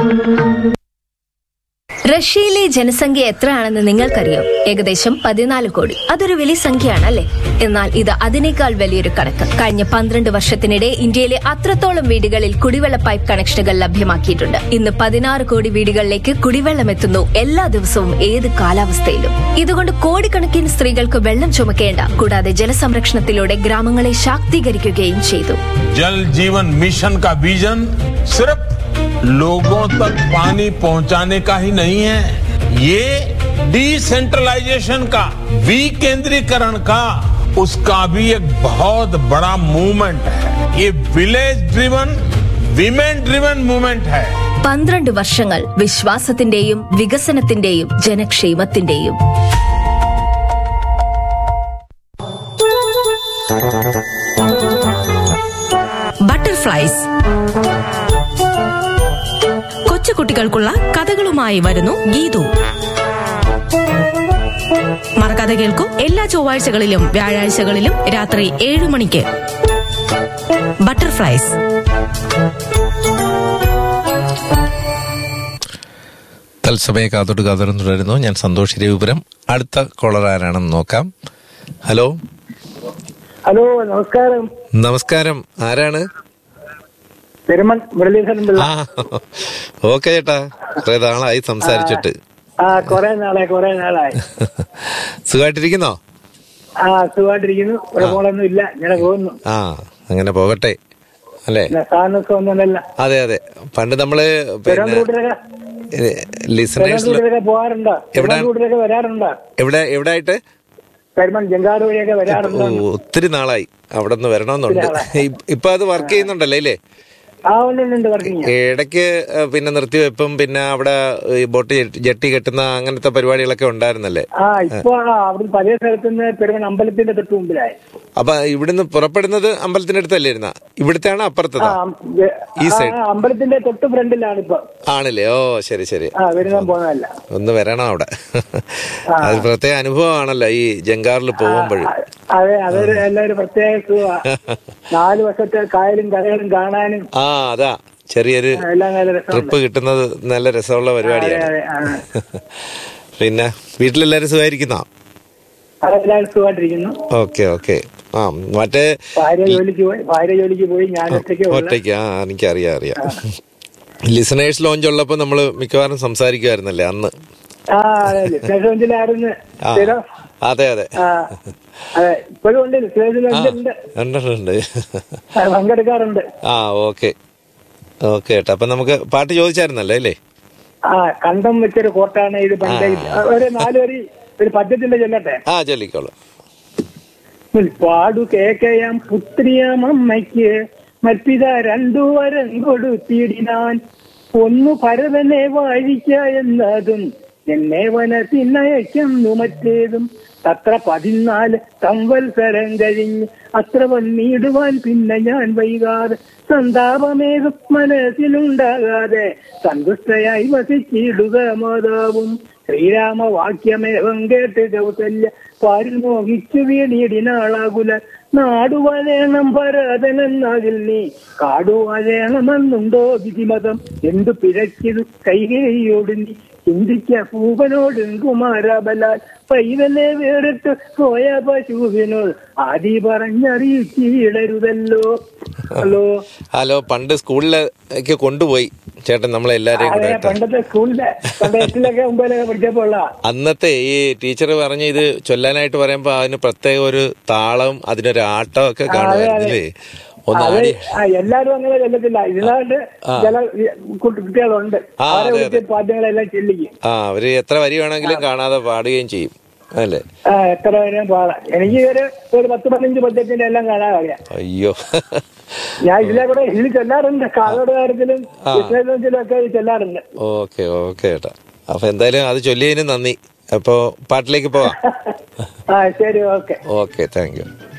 റഷ്യയിലെ ജനസംഖ്യ എത്രയാണെന്ന് നിങ്ങൾക്കറിയാം ഏകദേശം പതിനാല് കോടി അതൊരു വലിയ സംഖ്യയാണ് അല്ലേ എന്നാൽ ഇത് അതിനേക്കാൾ വലിയൊരു കണക്ക് കഴിഞ്ഞ പന്ത്രണ്ട് വർഷത്തിനിടെ ഇന്ത്യയിലെ അത്രത്തോളം വീടുകളിൽ കുടിവെള്ള പൈപ്പ് കണക്ഷനുകൾ ലഭ്യമാക്കിയിട്ടുണ്ട് ഇന്ന് പതിനാറ് കോടി വീടുകളിലേക്ക് കുടിവെള്ളം എത്തുന്നു എല്ലാ ദിവസവും ഏത് കാലാവസ്ഥയിലും ഇതുകൊണ്ട് കോടിക്കണക്കിന് സ്ത്രീകൾക്ക് വെള്ളം ചുമക്കേണ്ട കൂടാതെ ജലസംരക്ഷണത്തിലൂടെ ഗ്രാമങ്ങളെ ശാക്തീകരിക്കുകയും ചെയ്തു जल जीवन मिशन का विजन सिर्फ लोगों तक पानी पहुंचाने का ही नहीं है ये डिसेंट्रलाइजेशन का विकेंद्रीकरण का उसका भी एक बहुत बड़ा मूवमेंट है ये village driven women driven movement है പന്ത്രണ്ട് വർഷങ്ങൾ വിശ്വാസത്തിന്റെയും വികസനത്തിന്റെയും ജനക്ഷേമത്തിന്റെയും ബട്ടർഫ്ലൈസ് കൊച്ചുകുട്ടികൾക്കുള്ള കഥകളുമായി വരുന്നു ഗീതു മറക്കാതെ കേൾക്കൂ എല്ലാ ചൊവ്വാഴ്ചകളിലും വ്യാഴാഴ്ചകളിലും രാത്രി ഏഴു മണിക്ക് ബട്ടർഫ്ലൈസ് തത്സമയ കാത്തോട്ട് കാതോരം തുടരുന്നു ഞാൻ സന്തോഷ് രവിപുരം അടുത്ത കോളർ ആരാണെന്ന് നോക്കാം ഹലോ ഹലോ നമസ്കാരം നമസ്കാരം ആരാണ് പെരുമൺ മുരളീധരൻ പിള്ള ആ ഓക്കെ ചേട്ടാ കുറെ നാളായി സംസാരിച്ചിട്ട് ആ കൊറേ നാളായി കൊറേ നാളായി സുഖമായിട്ടിരിക്കുന്നോ ആ സുഖമായിട്ടിരിക്കുന്നു കുഴപ്പങ്ങളൊന്നും ഇല്ല ഇങ്ങനെ പോകുന്നു ആ അങ്ങനെ പോകട്ടെ അല്ലേ പിന്നെ സാധനമൊക്കെ ഒന്നുമല്ല അതെ അതെ പണ്ട് നമ്മള് പിന്നെ പെരുമാറൂട്ടിലൊക്കെ ലിസണേഴ്സിൽ പെരുമാറൂട്ടിലൊക്കെ പോകാറുണ്ടോ എവിടെ? പെരുമാറൂട്ടിലൊക്കെ വരാറുണ്ടോ എവിടെ എവിടെ ആയിട്ട് പെരുമൺ ജങ്കാട് വഴിയൊക്കെ വരാറുണ്ടോ ഓ, ഒത്തിരി നാളായി അവിടെ നിന്ന് വരണമെന്നുണ്ട് ഇ- ഇപ്പൊ അത് വർക്ക് ചെയ്യുന്നുണ്ടല്ലേ ഇല്ലേ ആ ഉണ്ട് വർക്കിംഗ് ഇടയ്ക്ക് ഏഹ്, പിന്നെ നിർത്തിവെപ്പും പിന്നെ അവിടെ ഈ ബോട്ട് ജെട്ടി- ജെട്ടി കെട്ടുന്ന അങ്ങനത്തെ പരിപാടികളൊക്കെ ഉണ്ടായിരുന്നല്ലേ ആ ഇപ്പൊ ആ അവിടെ പഴയ സ്ഥലത്ത് നിന്ന് പെരുമൺ അമ്പലത്തിന്റെ തൊട്ട് മുമ്പിലായി അപ്പൊ ഇവിടുന്ന് പുറപ്പെടുന്നത് അമ്പലത്തിന്റെ അടുത്തല്ലേ ഇരുന്ന ഇവിടുത്തെയാണ് ആ അപ്പുറത്തതാ ഏ, ഈ ആ, സൈഡ്. അമ്പലത്തിന്റെ തൊട്ട് ഫ്രണ്ടിലാണ് ഇപ്പൊ ആണല്ലേ ഓ ശരി ശരി ആ വരുന്നാൻ പോകുന്നതല്ല ഒന്ന് വരണം അവിടെ അത് പ്രത്യേക അനുഭവമാണല്ലോ ഈ ജങ്കാറിൽ പോകുമ്പോഴും അതെ അതൊരു എല്ലാവരും പ്രത്യേക സുഖമാ. നാല് വർഷത്തെ കായലും കരകളും കാണാനും ആ അതാ ചെറിയൊരു എല്ലാം നല്ല രസമുണ്ട് ട്രിപ്പ് കിട്ടുന്നത് നല്ല രസമുള്ള പരിപാടിയാണ് അതെ, ആ. പിന്നെ വീട്ടിലെല്ലാരും സുഖമായിരിക്കുന്നോ അതെല്ലാവരും സുഖമായിട്ടിരിക്കുന്നു ഓക്കെ ഓക്കെ ആ മറ്റേ ഭാര്യ ജോലിക്ക് പോയി ഭാര്യ ജോലിക്ക് പോയി ഞാൻ ഒറ്റയ്ക്ക് ഉള്ള ഒറ്റയ്ക്ക് ആ എനിക്കറിയാം അറിയാം ലിസണേഴ്സ് ലോഞ്ച് ഉള്ളപ്പോ നമ്മള് മിക്കവാറും സംസാരിക്കുമായിരുന്നല്ലേ അന്ന് ആ അതെ സ്റ്റേഷനിലായിരുന്നു ആ സ്ഥിരം അതെ അതെ ആ അതെ ഇപ്പോഴും ഉണ്ട് സ്റ്റേഷനിലുണ്ട് ഉണ്ട് ഉണ്ട് പങ്കെടുക്കാറുണ്ട് ആ ഓക്കെ ഓക്കെ ഏട്ടാ അപ്പൊ നമുക്ക് പാട്ട് ചോദിച്ചായിരുന്നല്ലേ അല്ലേ ആ കണ്ടം വെച്ചൊരു കോട്ടാണ് ഇത് പണ്ട് ഒരു നാല് വരി ഒരു പദ്യത്തിന്റെ ചെല്ലട്ടെ ആ ചൊല്ലിക്കോളൂ പാടു കേക്കയാം പുത്രിയാം അമ്മയ്ക്ക് മൽപ്പിത രണ്ടു വരം കൊടുത്തിടിനാൻ ഒന്നു ഭരതനെ വാഴിക്ക എന്നതും എന്നെ വനത്തിനയക്കുന്നു മറ്റേതും അത്ര പതിനാല് സംവത്സരം കഴിഞ്ഞ് അത്ര വന്നിടുവാൻ പിന്നെ ഞാൻ വൈകാതെ സന്താപമേകം മനസ്സിലുണ്ടാകാതെ സന്തുഷ്ടയായി വസിച്ചിടുക മാതാവും ശ്രീരാമവാക്യമേവം കേട്ട് കൗസല്യ പാരിൽ മോഹിച്ചു വീണിടിനാളാകുല നാടുവലേണം ഭരതനെന്നാകിൽ നീ കാടുവലേണമെന്നുണ്ടോ വിധിമതം എന്തു പിഴച്ചത് കൈകേയോട് നീ ചിന്തിക്ക പൂവനോട് കുമാരബലാൽ പൈതനെ വേറിട്ട് പോയ പശുവിനോട് ആദി പറഞ്ഞറിയിച്ചിടരുതല്ലോ ഹലോ ഹലോ പണ്ട് സ്കൂളിലേക്ക് കൊണ്ടുപോയി ചേട്ടൻ നമ്മളെ എല്ലാരെയും കൂടെ അതെ കേട്ടോ പണ്ടത്തെ സ്കൂളിലെ പണ്ട് എട്ടിലൊക്കെ ഒമ്പതിലൊക്കെ പഠിച്ചപ്പോ ഉള്ള അന്നത്തെ ഈ ടീച്ചർ പറഞ്ഞ ഇത് ചൊല്ലാനായിട്ട് പറയുമ്പോ അതിന് പ്രത്യേക ഒരു താളം അതിനൊരു ആട്ടം ഒക്കെ കാണുമായിരുന്നില്ലേ ഒന്ന് അത് ആടി ആ, എല്ലാരും അങ്ങനെ ചെല്ലത്തില്ല ഇതിനായിട്ട് ചില കുട്ടി- കുട്ടികളുണ്ട് ആ, അവരെ അതെ, വിളിച്ച് പാദ്യങ്ങളെല്ലാം ചെല്ലിക്കും ആ അവര് എത്ര വരി വേണമെങ്കിലും കാണാതെ പാടുകയും ചെയ്യും അല്ലേ ആ എത്ര വരെയും പാടാം എനിക്ക് ഒരു ഒരു പത്ത് പതിനഞ്ച് പദ്യത്തിന്റെ എല്ലാം കാണാൻ അറിയാം അയ്യോ ഞാൻ ഇതിലെ കൂടെ ഇതിൽ ചെല്ലാറുണ്ട് കാതോട് കാര്യത്തിലും വിശേഷത്തിലും ഒക്കെ ഇത് ചെല്ലാറുണ്ട് ഓക്കെ ഓക്കെ ചേട്ടാ അപ്പൊ എന്തായാലും അത് ചൊല്ലിയതിന് നന്ദി അപ്പോ പാട്ടിലേക്ക് പോവാം ആ ശരി ഓക്കെ ഓക്കെ താങ്ക് യു